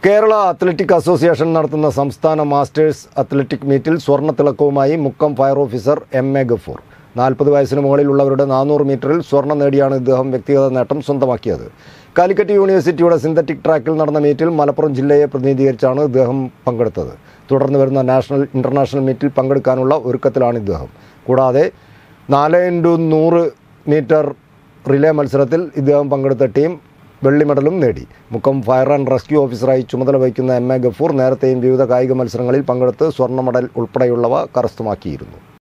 Kerala athletic association നടത്തുന്ന സംസ്ഥാന masters athletic മീറ്റിൽ സ്വർണ്ണ തിളക്കവുമായി Mukkam fire officer M A Gafoor നാൽപ്പത് വയസ്സിന് മുകളിലുള്ളവരുടെ നാനൂറ് മീറ്ററിൽ സ്വർണ്ണം നേടിയാണ് ഇദ്ദേഹം വ്യക്തിഗത നേട്ടം സ്വന്തമാക്കിയത് കാലിക്കറ്റ് യൂണിവേഴ്സിറ്റിയുടെ സിന്തറ്റിക് ട്രാക്കിൽ നടന്ന മീറ്റിൽ മലപ്പുറം ജില്ലയെ പ്രതിനിധീകരിച്ചാണ് ഇദ്ദേഹം പങ്കെടുത്തത് തുടർന്ന് വരുന്ന നാഷണൽ ഇന്റർനാഷണൽ മീറ്റിൽ പങ്കെടുക്കാനുള്ള ഒരുക്കത്തിലാണ് ഇദ്ദേഹം കൂടാതെ നാല് ഇൻറ്റു നൂറ് മീറ്റർ റിലേ മത്സരത്തിൽ ഇദ്ദേഹം പങ്കെടുത്ത ടീം വെള്ളി മെഡലും നേടി മുക്കം ഫയർ ആൻഡ് റെസ്ക്യൂ ഓഫീസറായി ചുമതല വഹിക്കുന്ന എം എ ഗഫൂർ നേരത്തെയും വിവിധ കായിക മത്സരങ്ങളിൽ പങ്കെടുത്ത് സ്വർണ്ണ മെഡൽ ഉൾപ്പെടെയുള്ളവ കരസ്ഥമാക്കിയിരുന്നു